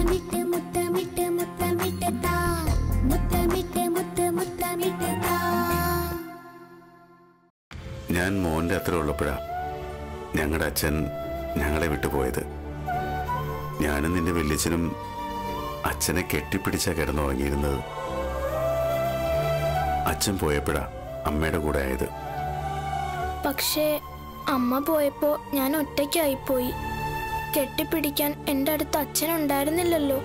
മുത്തമിട്ട് മുത്തമിട്ട് മുത്തമിട്ട് താ മുത്തമിട്ട് മുത്ത് മുത്തമിട്ട് താ ഞാൻ മോന്റെ അത്ര ഉള്ളപ്പോഴാ ഞങ്ങളുടെ അച്ഛൻ ഞങ്ങളെ വിട്ടുപോയത് ഞാനും നിന്റെ വല്യച്ഛനും അച്ഛനെ കെട്ടിപ്പിടിച്ചാ കിടന്നുറങ്ങിയിരുന്നത് അച്ഛൻ പോയപ്പോഴാ അമ്മയുടെ കൂടെ ആയത് പക്ഷേ അമ്മ പോയപ്പോ ഞാൻ ഒറ്റയ്ക്കായിപ്പോയി കെട്ടിപ്പിടിക്കാൻ എൻ്റെ അടുത്ത് അച്ഛൻ ഉണ്ടായിരുന്നില്ലല്ലോ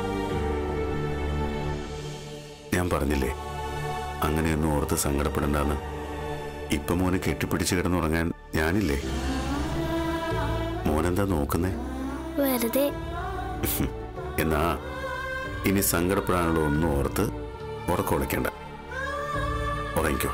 ഞാൻ പറഞ്ഞില്ലേ അങ്ങനെയൊന്നും ഓർത്ത് സങ്കടപ്പെടണ്ടെന്ന് ഇപ്പൊ മോനെ കെട്ടിപ്പിടിച്ച് കിടന്നുറങ്ങാൻ ഞാനില്ലേ മോനെന്താ നോക്കുന്നേ വെറുതെ എന്നാ ഇനി സങ്കടപ്പെടാനുള്ള ഒന്നും ഓർത്ത് ഉറക്കമുളയ്ക്കണ്ട ഉറങ്ങിക്കോ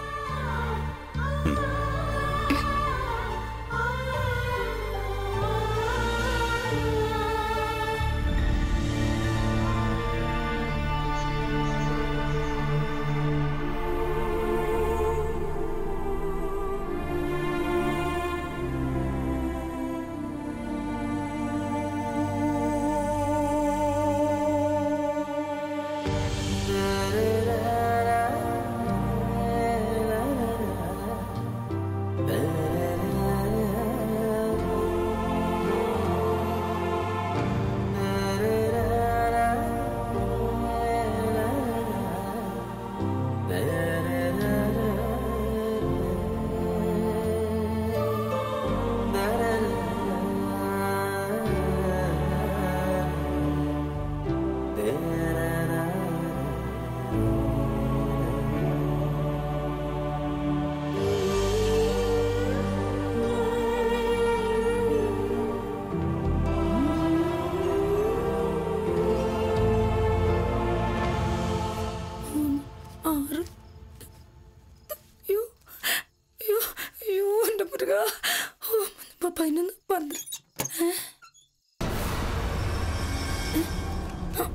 ആറ് അയ്യോ അയ്യോ അയ്യോ എൻ്റെ മുരുക ഓ, ഇപ്പൊ പതിനൊന്ന് പന്ത്രണ്ട് ഏ? ഏ? ആ.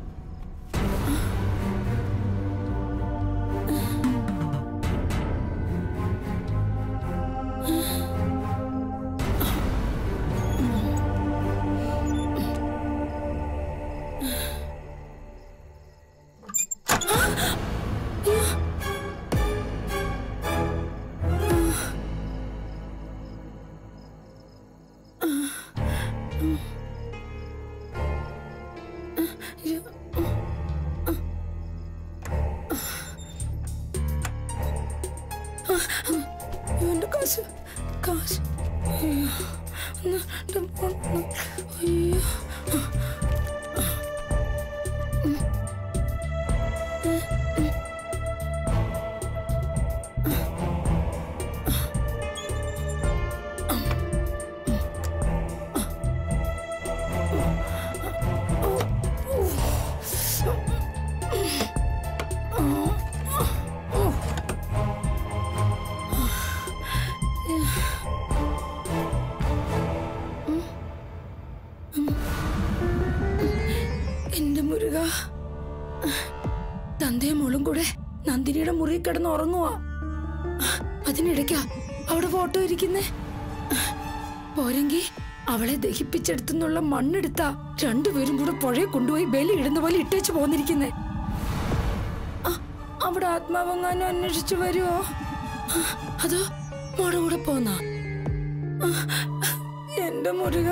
അയ്യോ. അയ്യോ, എൻ്റെ കാശ് കാശ് അയ്യോ ഒന്ന് എൻ്റെ ഫോൺ ഒന്ന് അയ്യോ എന്റെ മുരുക തന്തയും മോളും കൂടെ നന്ദിനിയുടെ മുറി കിടന്ന് ഉറങ്ങുവാ അതിനിടയ്ക്കാ അവിടെ ഫോട്ടോ ഇരിക്കുന്നേ പോരെങ്കി അവളെ ദഹിപ്പിച്ചെടുത്തുന്നുള്ള മണ്ണെടുത്താ രണ്ടുപേരും കൂടെ പുഴയെ കൊണ്ടുപോയി ബലി ഇടുന്ന പോലെ ഇട്ടേച്ച് പോന്നിരിക്കുന്നേ അ- അവിടെ ആത്മാവെങ്ങാനും അന്വേഷിച്ചു വരുമോ അതോ മോടെ കൂടെ പോന്നാ എന്റെ മുരുക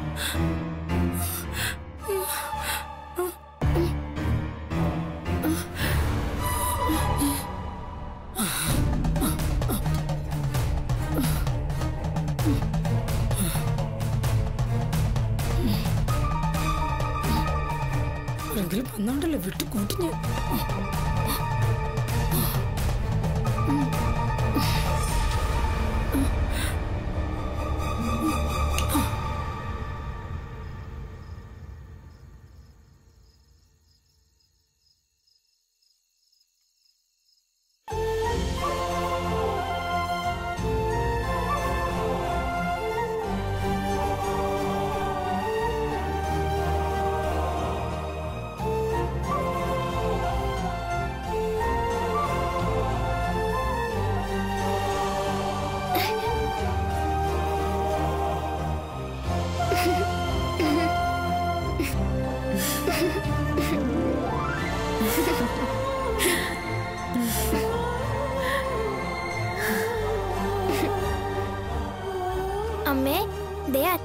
എങ്കിലും വന്നോണ്ടല്ലോ വിട്ടു കൂട്ടി ഞാൻ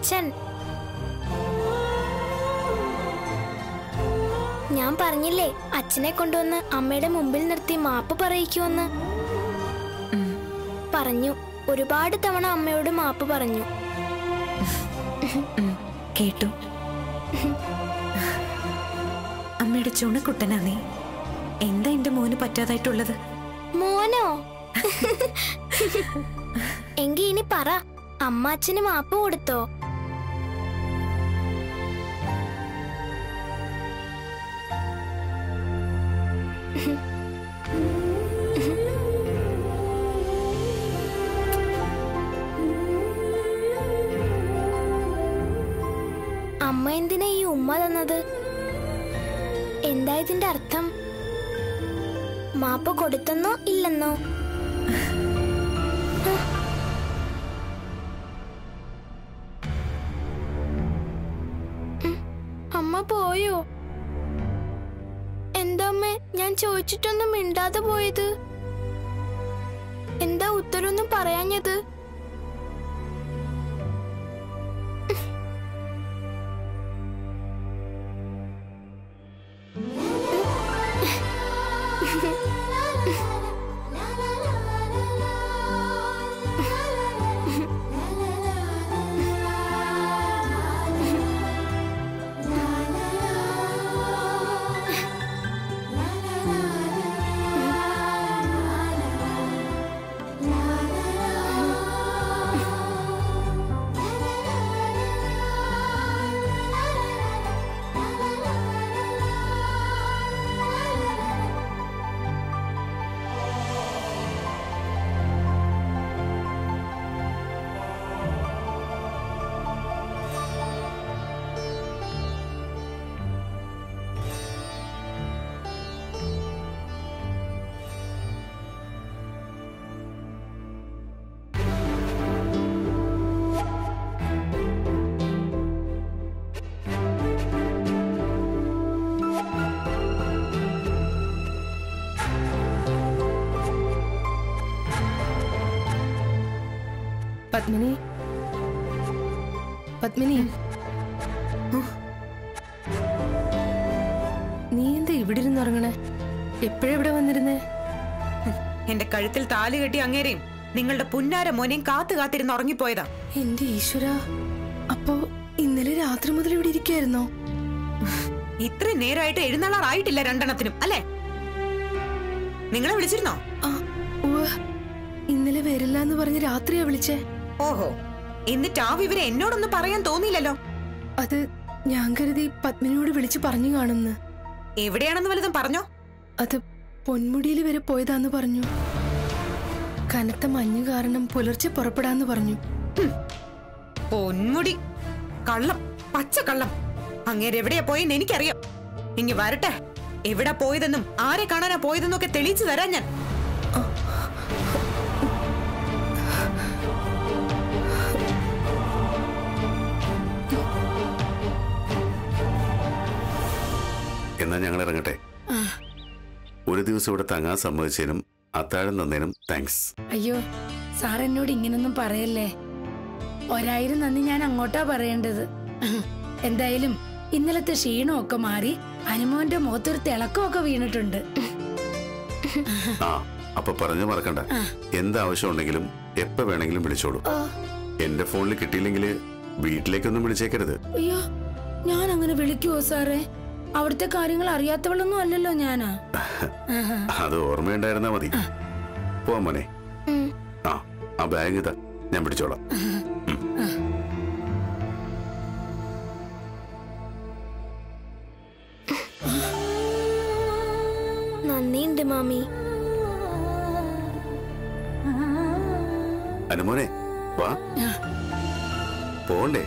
അച്ഛൻ ഞാൻ പറഞ്ഞില്ലേ അച്ഛനെ കൊണ്ടുവന്ന് അമ്മയുടെ മുമ്പിൽ നിർത്തി മാപ്പ് പറയിക്കുമെന്ന് പറഞ്ഞു ഒരുപാട് തവണ അമ്മയോട് മാപ്പ് പറഞ്ഞു ഉം, കേട്ടു അമ്മയുടെ ചുണക്കുട്ടനാ നീ എന്താ എന്റെ മോന് പറ്റാതായിട്ടുള്ളത് മോനോ എങ്കി ഇനി പറ അമ്മ അച്ഛന് മാപ്പ് കൊടുത്തോ അമ്മ എന്തിനാ ഈ ഉമ്മ തന്നത് എന്താ ഇതിന്റെ അർത്ഥം മാപ്പ് കൊടുത്തെന്നോ ഇല്ലെന്നോ ഉം, അമ്മ പോയോ എന്താ അമ്മേ ഞാൻ ചോദിച്ചിട്ടൊന്നും മിണ്ടാതെ പോയത് എന്താ ഉത്തരവൊന്നും പറയാഞ്ഞത് പത്മിനി പത്മിനി നീ എന്താ ഇവിടെ ഇരുന്ന് ഉറങ്ങണേ എപ്പോഴെവിടെ വന്നിരുന്നേ എന്റെ കഴുത്തിൽ താലി കെട്ടി അങ്ങേരെയും നിങ്ങളുടെ പുന്നാര മോനെയും കാത്തു കാത്തിരുന്ന് ഉറങ്ങിപ്പോയതാ എന്റെ ഈശ്വര അപ്പോ ഇന്നലെ രാത്രി മുതൽ ഇവിടെ ഇരിക്കായിരുന്നോ ഇത്രയും നേരമായിട്ട് എഴുന്നള്ളാറായിട്ടില്ല രണ്ടെണ്ണത്തിനും അല്ലേ നിങ്ങളെ വിളിച്ചിരുന്നോ ആ ഉവ്വ്. ഇന്നലെ വരില്ല എന്ന് പറഞ്ഞ് രാത്രിയാ വിളിച്ചേ ഓഹോ എന്നിട്ട് ആ വിവരം എന്നോടൊന്നും പറയാൻ തോന്നിയില്ലല്ലോ അത് ഞാൻ കരുതി പത്മിനിയോട് വിളിച്ചു പറഞ്ഞു കാണുന്ന് എവിടെയാണെന്ന് വലുതും പറഞ്ഞോ അത് പൊന്മുടിയിൽ വരെ പോയതാന്ന് പറഞ്ഞു കനത്ത മഞ്ഞ് കാരണം പുലർച്ചെ പുറപ്പെടാന്ന് പറഞ്ഞു പൊന്മുടി കള്ളം പച്ച കള്ളം അങ്ങേര് എവിടെയാ പോയെന്ന് എനിക്കറിയാം ഇനി വരട്ടെ എവിടെ പോയതെന്നും ആരെ കാണാനാ പോയതെന്നും ഒക്കെ തെളിയിച്ചു തരാൻ ഞാൻ എന്നാ ഞങ്ങൾ ഇറങ്ങട്ടെ ഒരു ദിവസം ഇവിടെ തങ്ങാൻ സമ്മതിച്ചതിനും അത്താഴം തന്നതിനും താങ്ക്സ് അയ്യോ സാർ എന്നോട് ഇങ്ങനൊന്നും പറയല്ലേ ഒരായിരം നന്ദി ഞാൻ അങ്ങോട്ടാ പറയേണ്ടത് എന്തായാലും ഇന്നലത്തെ ക്ഷീണമൊക്കെ മാറി അനുമോന്റെ മുഖത്തൊരു തിളക്കമൊക്കെ വീണിട്ടുണ്ട് ആ അപ്പൊ പറഞ്ഞു മറക്കണ്ട എന്താവശ്യം ഉണ്ടെങ്കിലും എപ്പോ വേണമെങ്കിലും വിളിച്ചോളൂ എന്റെ ഫോണിൽ കിട്ടിയില്ലെങ്കിൽ വീട്ടിലേക്കൊന്നും വിളിച്ചേക്കരുത് അയ്യോ ഞാൻ അങ്ങനെ വിളിക്കുവോ സാറേ അവിടുത്തെ കാര്യങ്ങൾ അറിയാത്തവളൊന്നും അല്ലല്ലോ ഞാനാ ആഹാ. അത് ഓർമ്മയുണ്ടായിരുന്നാ മതി പോവാൻ മോനെ ഉം. ആ ആ ബാഗ് ഇതാ ഞാൻ പിടിച്ചോളാം നന്ദിയുണ്ട് മാമി അനുമോനെ വാ പോണ്ടേ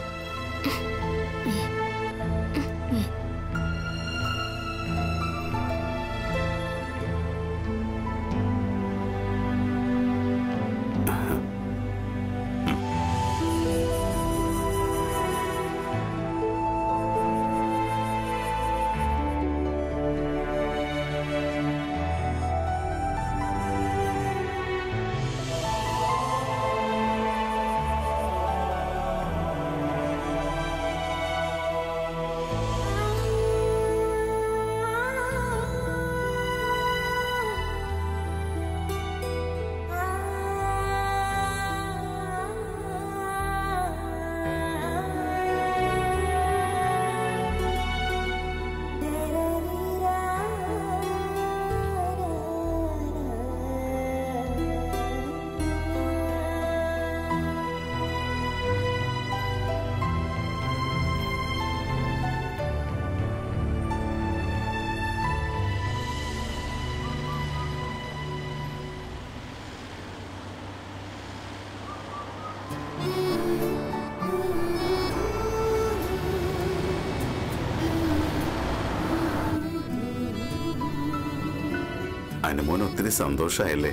അനുമോൻ ഒത്തിരി സന്തോഷായല്ലേ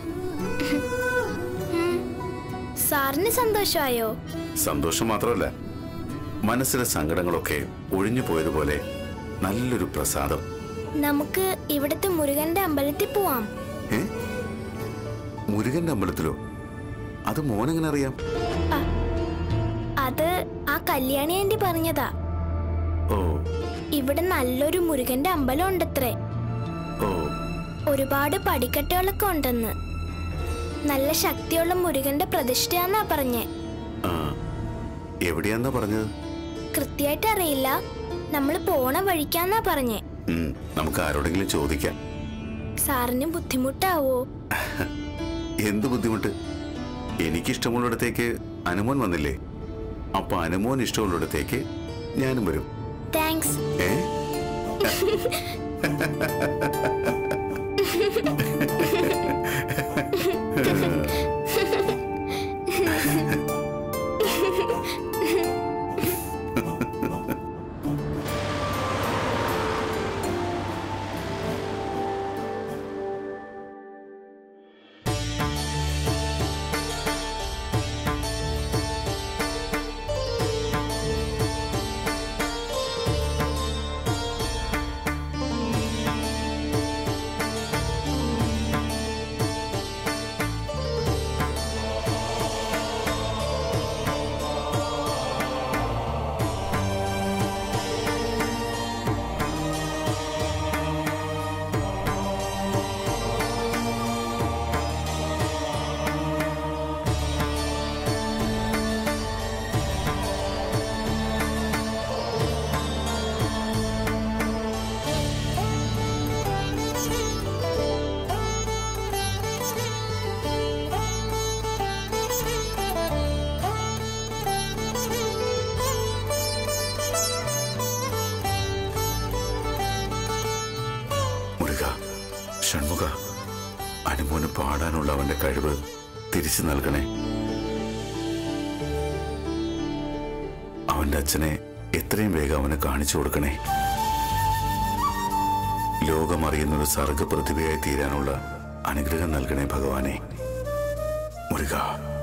സാറിന് സന്തോഷമായോ സന്തോഷം മാത്രമല്ല മനസ്സിലെ സങ്കടങ്ങളൊക്കെ ഒഴിഞ്ഞു പോയതുപോലെ നല്ലൊരു പ്രസാദം നമുക്ക് ഇവിടുത്തെ മുരുകന്റെ അമ്പലത്തിൽ പോവാം ഏ മുരുകന്റെ അമ്പലത്തിലോ അത് മോനെങ്ങനെ അറിയാം അത് ആ കല്യാണി ആന്റി പറഞ്ഞതാ ഓ ഇവിടെ നല്ലൊരു മുരുകന്റെ അമ്പലം ഉണ്ടത്രേ ഓ ഒരുപാട് പടിക്കെട്ടുകളൊക്കെ ഉണ്ടെന്ന് നല്ല ശക്തിയുള്ള മുരുകന്റെ പ്രതിഷ്ഠയാന്നാ പറഞ്ഞേ ആ എവിടെയാന്നാ പറഞ്ഞത് കൃത്യമായിട്ട് അറിയില്ല നമ്മൾ പോണ വഴിക്കാന്നാ പറഞ്ഞേ ഉം, നമുക്ക് ആരോടെങ്കിലും ചോദിക്കാം സാറിന് ബുദ്ധിമുട്ടാവോ എന്ത് ബുദ്ധിമുട്ട് എനിക്കിഷ്ടമുള്ളിടത്തേക്ക് അനുമോൻ വന്നില്ലേ അപ്പൊ അനുമോൻ ഇഷ്ടമുള്ളിടത്തേക്ക് ഞാനും വരും താങ്ക്സ് ഏ മുരുക ഷൺമുഖ അനുമോന് പാടാനുള്ള അവന്റെ കഴിവ് തിരിച്ചു നൽകണേ അവന്റെ അച്ഛനെ എത്രയും വേഗം അവന് കാണിച്ചു കൊടുക്കണേ ലോകമറിയുന്നൊരു സർഗപ്രതിഭയായി തീരാനുള്ള അനുഗ്രഹം നൽകണേ ഭഗവാനെ മുരുക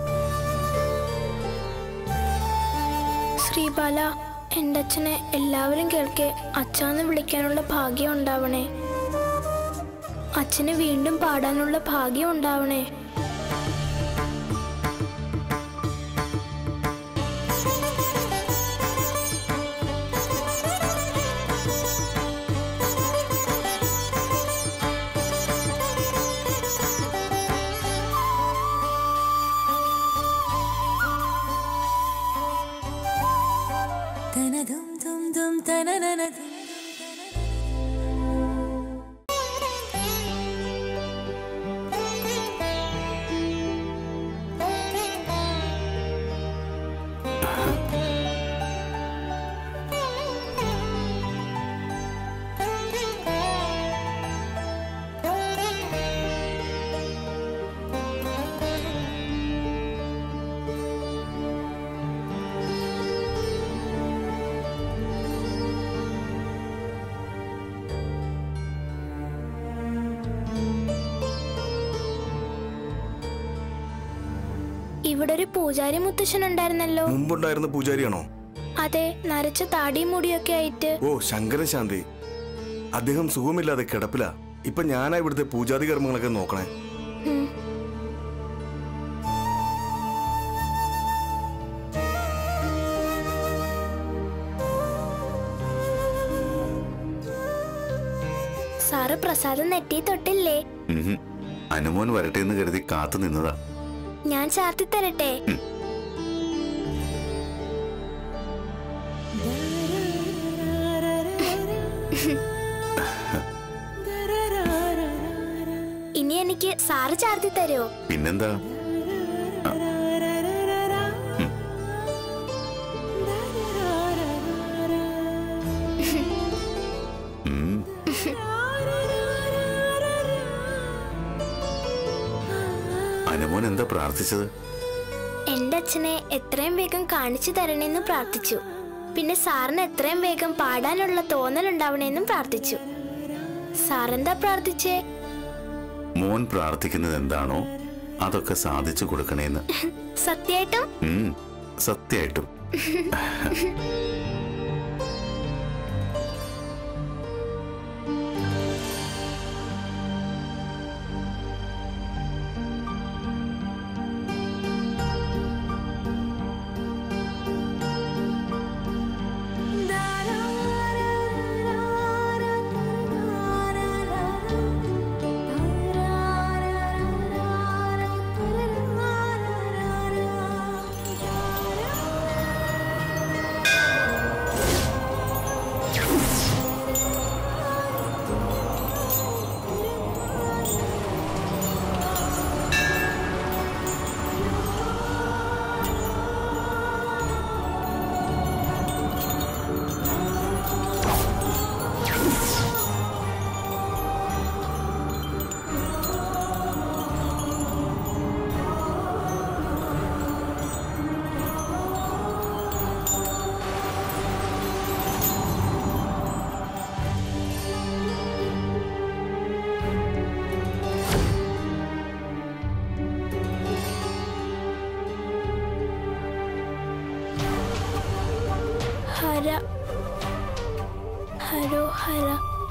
ശ്രീബാല എൻ്റെ അച്ഛനെ എല്ലാവരും കേൾക്കെ അച്ഛാന്ന് വിളിക്കാനുള്ള ഭാഗ്യം ഉണ്ടാവണേ അച്ഛന് വീണ്ടും പാടാനുള്ള ഭാഗ്യം ഉണ്ടാവണേ ഇവിടെ ഒരു പൂജാരി മുത്തശ്ശൻ ഉണ്ടായിരുന്നല്ലോ മുമ്പുണ്ടായിരുന്ന പൂജാരിയാണോ അതെ നരച്ച താടിയും മുടിയൊക്കെ ആയിട്ട് ഓ ശങ്കരൻ ശാന്തി അദ്ദേഹം സുഖമില്ലാതെ കിടപ്പില ഇപ്പൊ ഞാനാ ഇവിടുത്തെ പൂജാതി കർമ്മങ്ങളൊക്കെ നോക്കണേ ഉം. സാറ് പ്രസാദം നെറ്റി തൊട്ടില്ലേ ഉഹും. അനുമോൻ വരട്ടെ എന്ന് കരുതി കാത്തു നിന്നതാ ഞാൻ ചാർത്തി തരട്ടെ ഇനി എനിക്ക് സാറ് ചാർത്തി തരുമോ പിന്നെന്താ ആ. ഉം. ഉം. അനുമോൻ എന്താ പ്രാർത്ഥിച്ചത് എന്റെ അച്ഛനെ എത്രയും വേഗം കാണിച്ചു തരണേന്ന് പ്രാർത്ഥിച്ചു പിന്നെ സാറിന് എത്രയും വേഗം പാടാനുള്ള തോന്നലുണ്ടാവണേന്നും പ്രാർത്ഥിച്ചു സാറെന്താ പ്രാർത്ഥിച്ചേ മോൻ പ്രാർത്ഥിക്കുന്നത് എന്താണോ അതൊക്കെ സാധിച്ചു കൊടുക്കണേന്ന് സത്യായിട്ടും ഉം, സത്യായിട്ടും ഹര ഹരോ ഹര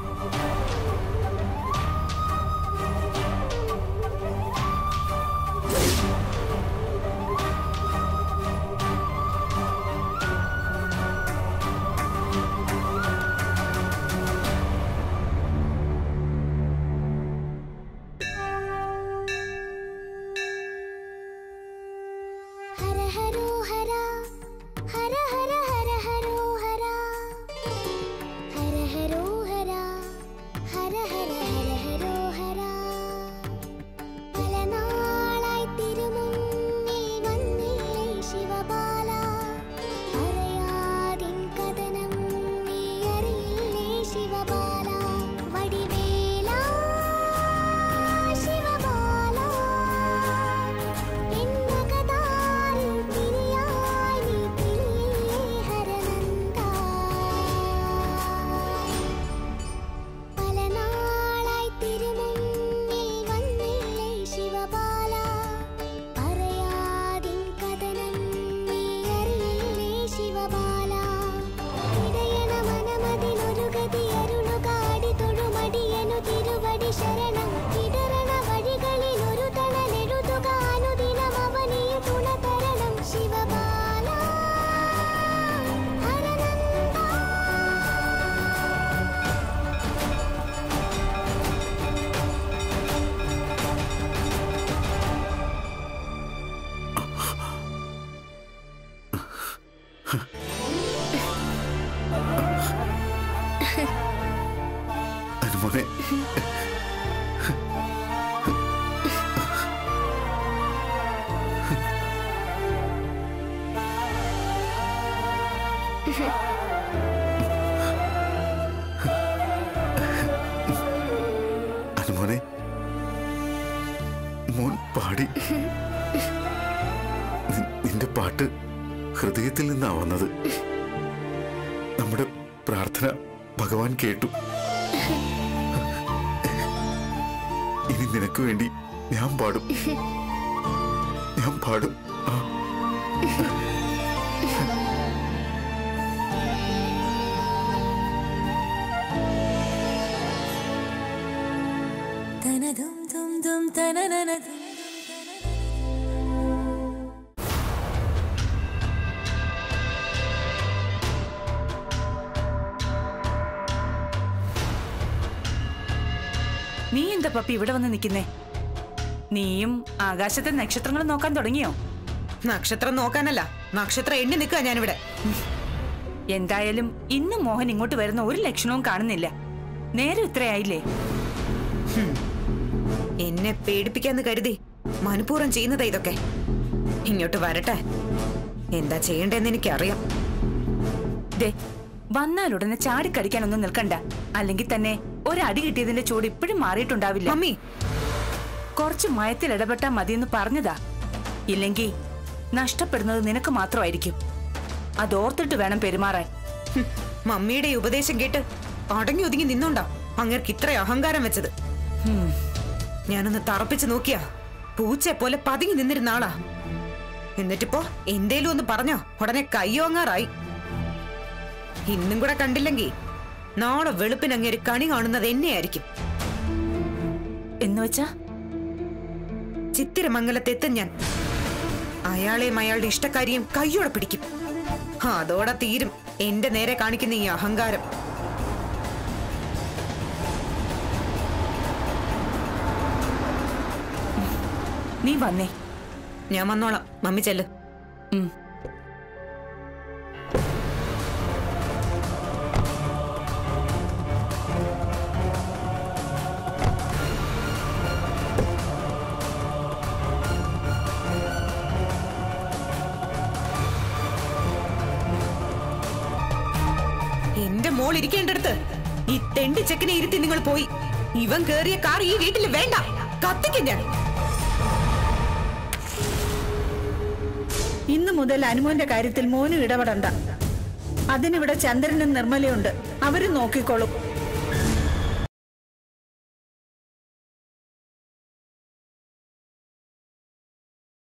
ഹര ഹരോ ഹര ഹര ഹര ഹര ഹരോ ഹര ഹര ഹരോ ഹര ഹര ഹര ഹര ഹരോ ഹര പല നാളായി തിരുമുന്നിൽ വന്നില്ലേ ശിവബാല അറിയാതിൻ കഥനം നീ അറിയില്ലേ ശിവബാല വടിവേല ശിവബാല എന്നകതാരിൽ തിരിയായി നീ തിരിയേ ഹരനന്ദ പല നാളായി തിരുമുന്നിൽ വന്നില്ലേ ശിവബാല പറയാതിൻ കഥനം നീ അറിയില്ലേ ശിവബാല ഇടയണ മനമതിലൊരു ഗതി അരുളുകാടി തൊഴുമടിയനു തിരുവടി ശരണം ഇടറണ വഴികളിൽ ഒരു തണലെഴുതുക അനുദിനം അവനിൽ തുണ തരണം ശിവബാല ഹരനന്ദ അനുമോനെ അനുമോനെ മോൻ പാടി നി- നിന്റെ പാട്ട് ഹൃദയത്തിൽ നിന്നാ വന്നത് നമ്മുടെ പ്രാർത്ഥന ഭഗവാൻ കേട്ടു ഇനി നിനക്ക് വേണ്ടി ഞാൻ പാടും ഞാൻ പാടും ആ നീ എന്താ പപ്പി ഇവിടെ വന്ന് നിൽക്കുന്നേ നീയും ആകാശത്തെ നക്ഷത്രങ്ങൾ നോക്കാൻ തുടങ്ങിയോ നക്ഷത്രം നോക്കാനല്ല നക്ഷത്രം എണ്ണി നിൽക്കുക ഞാനിവിടെ എന്തായാലും ഇന്ന് മോഹൻ ഇങ്ങോട്ട് വരുന്ന ഒരു ലക്ഷണവും കാണുന്നില്ല നേരെ ഇത്രയായില്ലേ എന്നെ പേടിപ്പിക്കാന്ന് കരുതി മനഃപൂർവ്വം ചെയ്യുന്നതാ ഇതൊക്കെ ഇങ്ങോട്ട് വരട്ടെ എന്താ ചെയ്യണ്ടെന്ന് എനിക്കറിയാം ദേ വന്നാലുടനെ ചാടിക്കടിക്കാനൊന്നും നിൽക്കണ്ട അല്ലെങ്കിൽ തന്നെ ഒരടി കിട്ടിയതിന്റെ ചൂട് ഇപ്പോഴും മാറിയിട്ടുണ്ടാവില്ല മമ്മി കുറച്ച് മയത്തിൽ ഇടപെട്ടാ മതിയെന്ന് പറഞ്ഞതാ ഇല്ലെങ്കിൽ നഷ്ടപ്പെടുന്നത് നിനക്ക് മാത്രമായിരിക്കും അതോർത്തിട്ട് വേണം പെരുമാറാൻ ഹും, മമ്മിയുടെ ഈ ഉപദേശം കേട്ട് അടങ്ങി ഒതുങ്ങി നിന്നോണ്ടാ അങ്ങേർക്ക് ഇത്ര അഹങ്കാരം വെച്ചത് ഹും. ഞാനൊന്ന് തറപ്പിച്ച് നോക്കിയാ പൂച്ചയെ പോലെ പതുങ്ങി നിന്നിരുന്ന ആളാ എന്നിട്ടിപ്പോ എന്തേലും ഒന്ന് പറഞ്ഞോ ഉടനെ കയ്യോങ്ങാറായി ഇന്നും കൂടെ കണ്ടില്ലെങ്കി നാളെ വെളുപ്പിന് അങ്ങേര് കണി കാണുന്നത് എന്നെയായിരിക്കും എന്ന് വെച്ചാ ചിത്തിരമംഗലത്തെത്തും ഞാൻ അയാളെയും അയാളുടെ ഇഷ്ടക്കാരിയും കയ്യോടെ പിടിക്കും അതോടെ തീരും എന്റെ നേരെ കാണിക്കുന്ന ഈ അഹങ്കാരം നീ വന്നേ ഞാൻ വന്നോളാം മമ്മി ചെല്ല് ഉം. എന്റെ മോൾ ഇരിക്കേണ്ടടുത്ത് ഈ തെണ്ടി ചെക്കനെ ഇരുത്തി നിങ്ങൾ പോയി ഇവൻ കേറിയ കാർ ഈ വീട്ടിൽ വേണ്ട കത്തിക്കും ഞാൻ ഇന്നു മുതൽ അനുമോന്റെ കാര്യത്തിൽ മോനും ഇടപെടണ്ട അതിനിവിടെ ചന്ദ്രനും നിർമ്മലയുണ്ട് അവരും നോക്കിക്കോളും